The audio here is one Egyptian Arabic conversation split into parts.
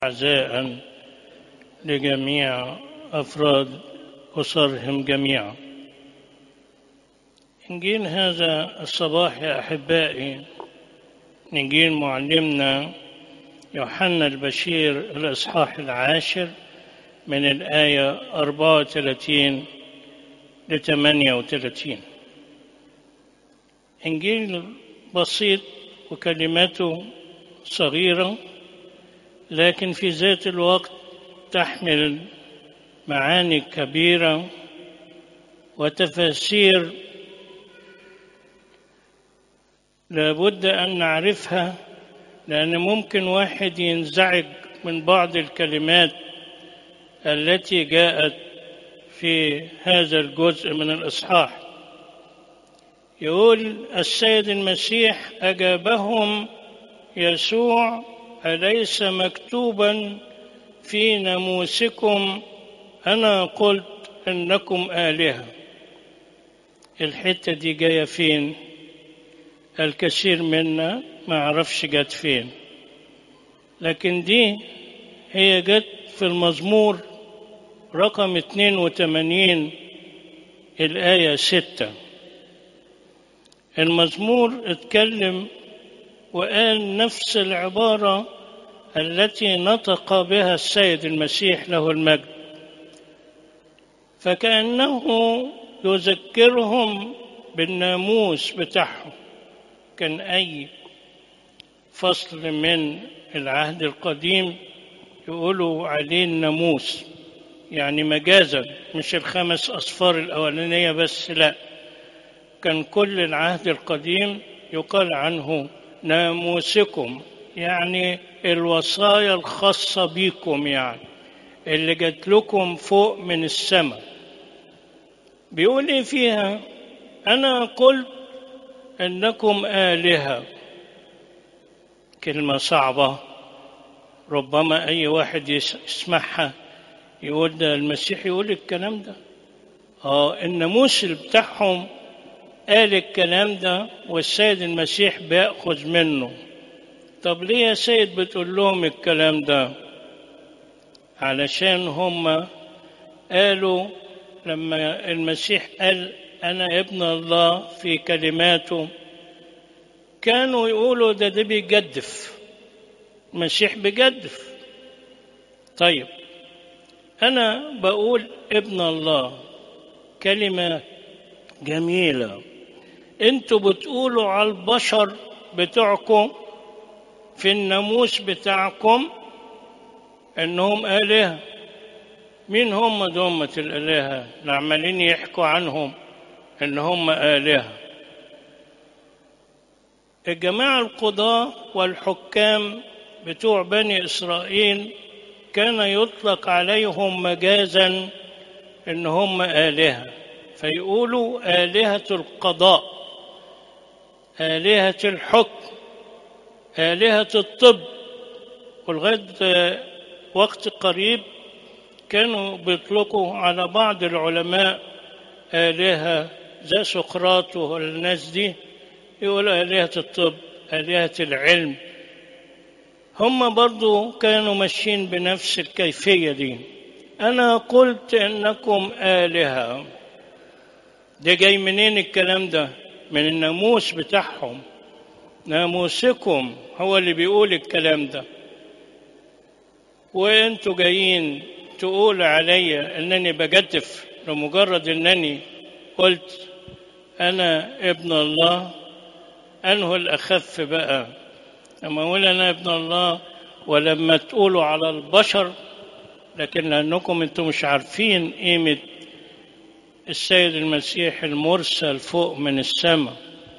عزاء لجميع أفراد أسرهم جميعا إنجيل هذا الصباح يا أحبائي إنجيل معلمنا يوحنا البشير الإصحاح العاشر من الآية 34 ل 38 إنجيل بسيط وكلماته صغيرة لكن في ذات الوقت تحمل معاني كبيرة وتفاسير لابد أن نعرفها لأن ممكن واحد ينزعج من بعض الكلمات التي جاءت في هذا الجزء من الإصحاح يقول السيد المسيح أجابهم يسوع أليس مكتوبا في ناموسكم أنا قلت إنكم آلهة الحتة دي جاية فين الكثير منا ما عرفش جت فين لكن دي هي جت في المزمور رقم 82 الآية 6 المزمور اتكلم وقال نفس العبارة التي نطق بها السيد المسيح له المجد فكأنه يذكرهم بالناموس بتاعهم كان أي فصل من العهد القديم يقولوا عليه الناموس يعني مجازا مش الخمس أصفار الأولانية بس لا كان كل العهد القديم يقال عنه ناموسكم يعني الوصايا الخاصة بيكم يعني اللي جات لكم فوق من السماء بيقول ايه فيها انا قلت انكم آلهة كلمة صعبة ربما اي واحد يسمعها يقول ده المسيح يقول الكلام ده اه الناموس بتاعهم قال الكلام ده والسيد المسيح بيأخذ منه طب ليه يا سيد بتقول لهم الكلام ده علشان هم قالوا لما المسيح قال أنا ابن الله في كلماته كانوا يقولوا ده ده بيجدف المسيح بيجدف طيب أنا بقول ابن الله كلمة جميلة انتوا بتقولوا على البشر بتوعكم في الناموس بتاعكم انهم آلهة مين هم دمة الآلهة اللي عمالين يحكوا عنهم ان هم آلهة الجماعة القضاة والحكام بتوع بني إسرائيل كان يطلق عليهم مجازا ان هم آلهة فيقولوا آلهة القضاء آلهة الحكم آلهة الطب ولغاية وقت قريب كانوا بيطلقوا على بعض العلماء آلهة زي سقراط والناس دي يقولوا آلهة الطب آلهة العلم هم برضو كانوا ماشيين بنفس الكيفية دي أنا قلت إنكم آلهة ده جاي منين الكلام ده من الناموس بتاعهم ناموسكم هو اللي بيقول الكلام ده وانتوا جايين تقول عليا انني بجدف لمجرد انني قلت انا ابن الله انه الاخف بقى لما اقول انا ابن الله ولما تقولوا على البشر لكن لانكم انتم مش عارفين قيمه السيد المسيح المرسل فوق من السماء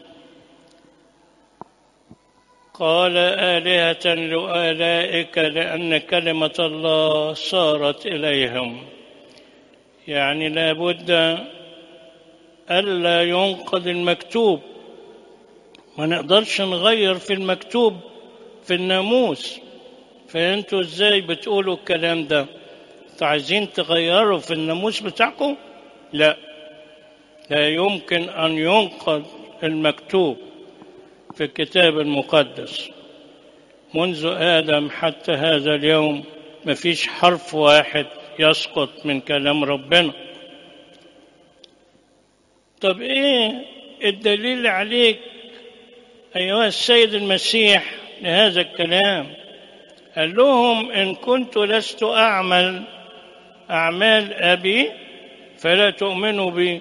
قال آلهة لآلائك لأن كلمة الله صارت إليهم يعني لابد ألا ينقض المكتوب ما نقدرش نغير في المكتوب في الناموس فأنتوا إزاي بتقولوا الكلام ده انتوا عايزين تغيروا في الناموس بتاعكم لا لا يمكن أن ينقض المكتوب في الكتاب المقدس منذ آدم حتى هذا اليوم مفيش حرف واحد يسقط من كلام ربنا طب ايه الدليل عليك ايها السيد المسيح لهذا الكلام قال لهم ان كنت لست اعمل اعمال ابي فلا تؤمنوا بي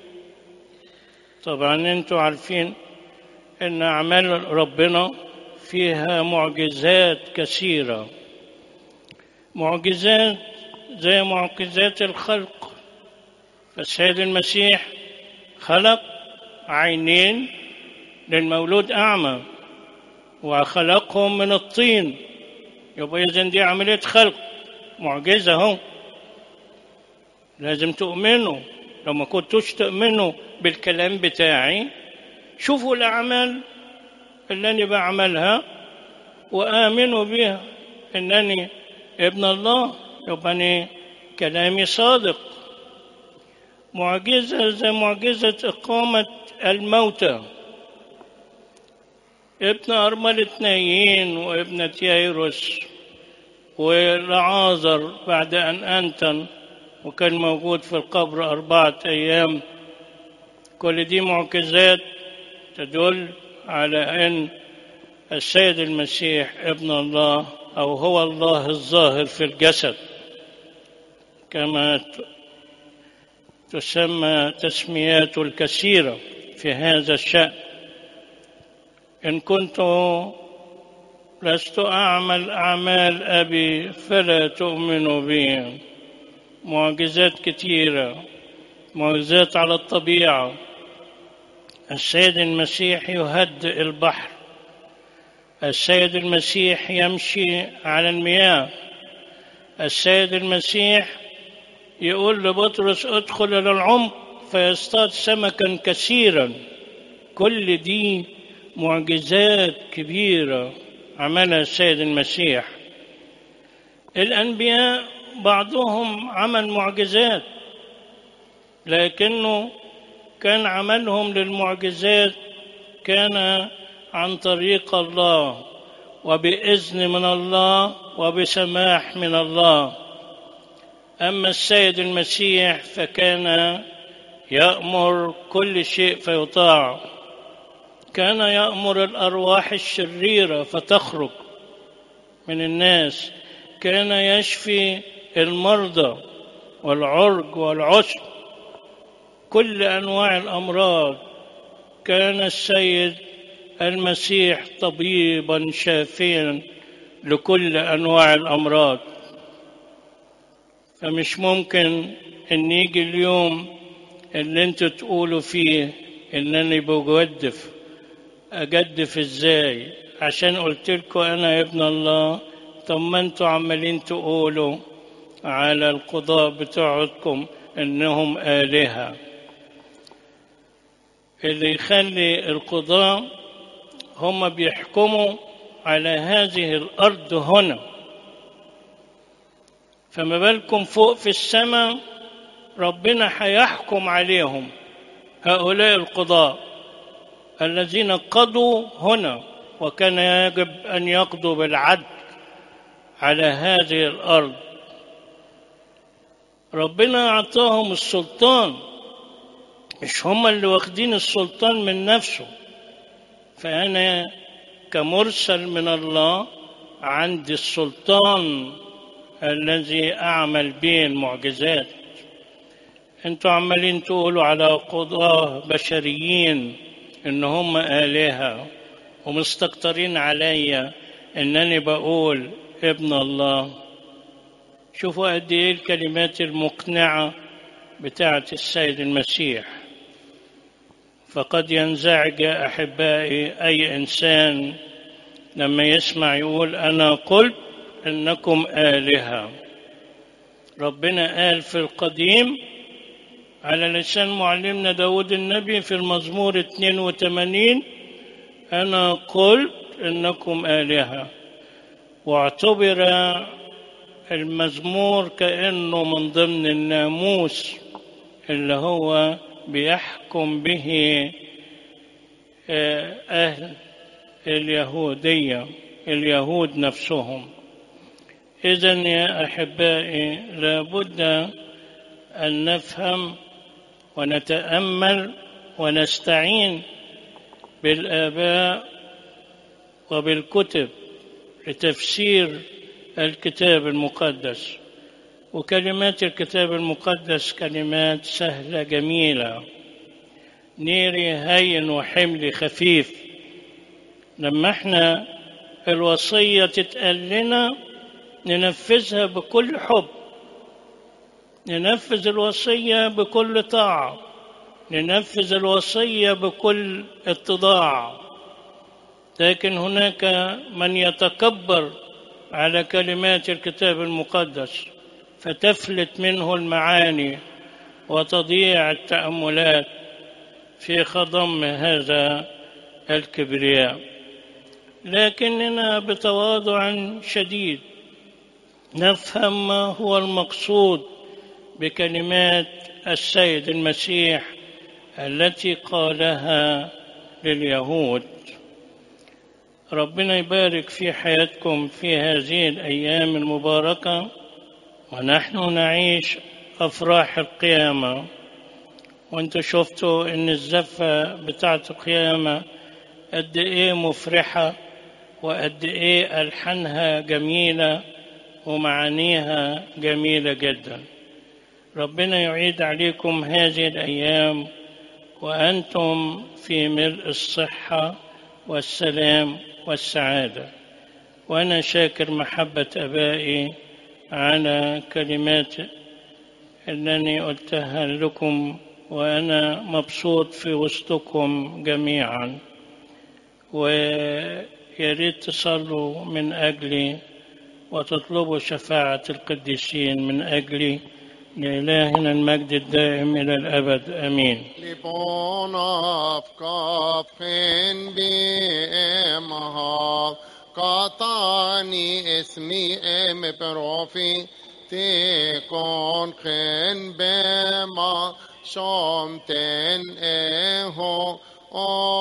طبعا انتوا عارفين ان اعمال ربنا فيها معجزات كثيره معجزات زي معجزات الخلق فالسيد المسيح خلق عينين للمولود أعمى وخلقهم من الطين يبقى إذن دي عملية خلق معجزة اهو لازم تؤمنوا لو ما كنتوش تؤمنوا بالكلام بتاعي شوفوا الأعمال اللي أنا بعملها وآمنوا بها إنني ابن الله يبقى أنا كلامي صادق معجزة زي معجزة إقامة الموتى ابن أرملة نايين وابنة يايروس ولعازر بعد أن أنتن وكان موجود في القبر أربعة أيام كل دي معجزات تدل على أن السيد المسيح ابن الله أو هو الله الظاهر في الجسد كما تسمى تسميات الكثيرة في هذا الشأن إن كنت لست أعمل أعمال أبي فلا تؤمنوا بي معجزات كثيرة معجزات على الطبيعة السيد المسيح يهدئ البحر السيد المسيح يمشي على المياه السيد المسيح يقول لبطرس ادخل الى العمق فيصطاد سمكا كثيرا كل دي معجزات كبيره عملها السيد المسيح الانبياء بعضهم عمل معجزات لكنه كان عملهم للمعجزات كان عن طريق الله وباذن من الله وبسماح من الله أما السيد المسيح فكان يأمر كل شيء فيطاع كان يأمر الأرواح الشريرة فتخرج من الناس كان يشفي المرضى والعرج والعسر كل أنواع الأمراض كان السيد المسيح طبيبا شافيا لكل أنواع الأمراض فمش ممكن ان يجي اليوم اللي انتوا تقولوا فيه ان انا بجدف اجدف ازاي عشان قلت لكم انا ابن الله طب ما انتوا عمالين تقولوا على القضاء بتوعكم انهم الهه اللي يخلي القضاء هم بيحكموا على هذه الارض هنا فما بالكم فوق في السماء ربنا هيحكم عليهم هؤلاء القضاة الذين قضوا هنا وكان يجب أن يقضوا بالعدل على هذه الأرض ربنا أعطاهم السلطان مش هم اللي واخدين السلطان من نفسه فأنا كمرسل من الله عندي السلطان الذي أعمل به المعجزات انتوا عمالين تقولوا على قضاة بشريين ان هم آلهة ومستكترين عليا انني بقول ابن الله شوفوا قد ايه الكلمات المقنعة بتاعة السيد المسيح فقد ينزعج أحبائي أي إنسان لما يسمع يقول أنا قلت إنكم آلهة ربنا قال في القديم على لسان معلمنا داود النبي في المزمور 82 أنا قلت إنكم آلهة واعتبر المزمور كأنه من ضمن الناموس اللي هو بيحكم به أهل اليهودية اليهود نفسهم إذا يا أحبائي لابد أن نفهم ونتأمل ونستعين بالآباء وبالكتب لتفسير الكتاب المقدس وكلمات الكتاب المقدس كلمات سهلة جميلة نيري هين وحمل خفيف لما احنا الوصية تتقال لنا ننفذها بكل حب ننفذ الوصية بكل طاعة ننفذ الوصية بكل اتضاع لكن هناك من يتكبر على كلمات الكتاب المقدس فتفلت منه المعاني وتضيع التأملات في خضم هذا الكبرياء لكننا بتواضع شديد نفهم ما هو المقصود بكلمات السيد المسيح التي قالها لليهود ربنا يبارك في حياتكم في هذه الايام المباركه ونحن نعيش افراح القيامه وانتوا شفتوا ان الزفه بتاعت القيامه قد ايه مفرحه وقد ايه الحانها جميله ومعانيها جميله جدا ربنا يعيد عليكم هذه الايام وانتم في ملء الصحه والسلام والسعاده وانا شاكر محبه ابائي على كلمات انني قلتها لكم وانا مبسوط في وسطكم جميعا ويا ريت تصلوا من اجلي وتطلبوا شفاعه القديسين من اجلي لإلهنا المجد الدائم إلى الأبد آمين Λοιπόν αυκαύχεν διέμαχα κατάνι εσμι εμ πρόφη τεκον χεν μπέμα σόμτεν έχω